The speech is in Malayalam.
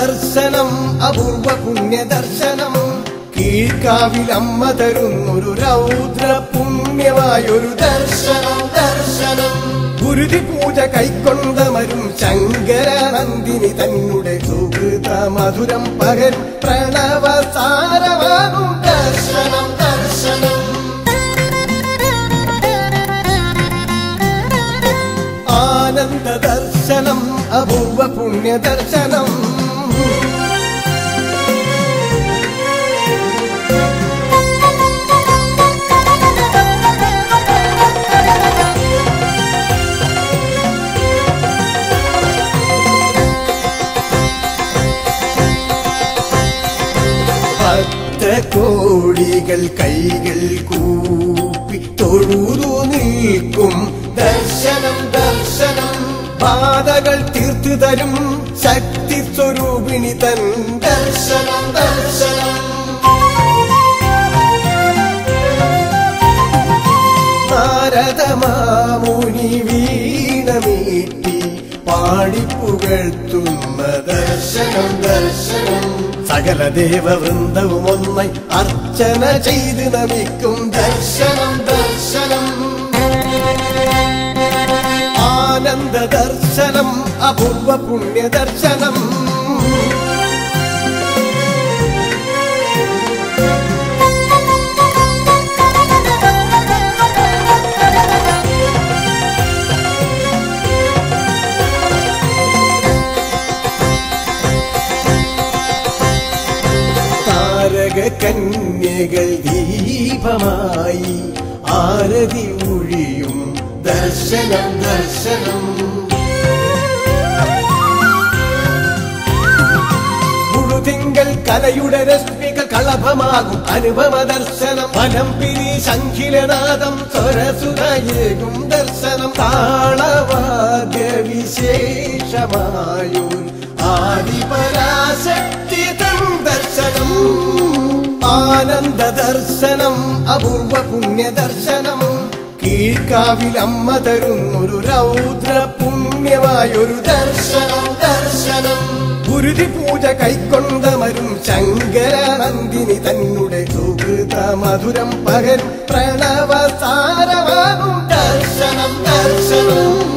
ദർശനം അപൂർവ പുണ്യ ദർശനം കീഴ്ക്കാവിലമ്മ തരുന്നൊരു രൗദ്ര പുണ്യമായൊരു ദർശനം ദർശനം ഗുരുതി പൂജ കൈക്കൊണ്ടമരും ശങ്കരാനന്ദിനി തന്നെ സുഹൃത മധുരം പകരും പ്രണവ സാരമാകും ദർശനം ദർശനം ആനന്ദ ദർശനം അപൂർവ പുണ്യ ദർശനം ഭക്തകോടികൾ കൈകൾ കൂപ്പി തൊഴുതു നിൽക്കും ദർശനം ദർശനം ബാധകൾ തീർത്തു തരും ശക്തി സ്വരൂപിണി തൻ ദർശനം ദർശനം നാരദമാമുനി വീണമീട്ടി പാടിപ്പുകഴ്ത്തുന്ന ദർശനം ദർശനം സകല ദേവവൃന്ദവും ഒന്നായി അർച്ചന ചെയ്ത് നമിക്കും ദർശനം ദർശനം ആനന്ദ ദർശനം അപൂർവ പുണ്യ ദർശനം താരക കന്യകൾ ദീപമായി ആരതി ഒഴിയും ദർശനം ദർശനം മുഴുതിങ്കൾ കലയുടെ രശ്മികൾ കളഭമാകും അനുഭവ ദർശനം ഫലം പിരി ശംഖിലനാദം സ്വരസുരയേകും ദർശനം താളവാദ്യ വിശേഷമായും ആദിപരാശക്തി തൻ ദർശനം ആനന്ദ ദർശനം അപൂർവ പുണ്യ ദർശനം കീഴ്ക്കാവിലമ്മ തരുന്നൊരു രൗദ്ര പുണ്യമായൊരു ദർശനം ദർശനം ഗുരുതി പൂജ കൈക്കൊണ്ടമരും ശങ്കരാനന്ദിനി തന്നെ സുഹൃത മധുരം പകരും പ്രണവ സാരമാകും ദർശനം ദർശനം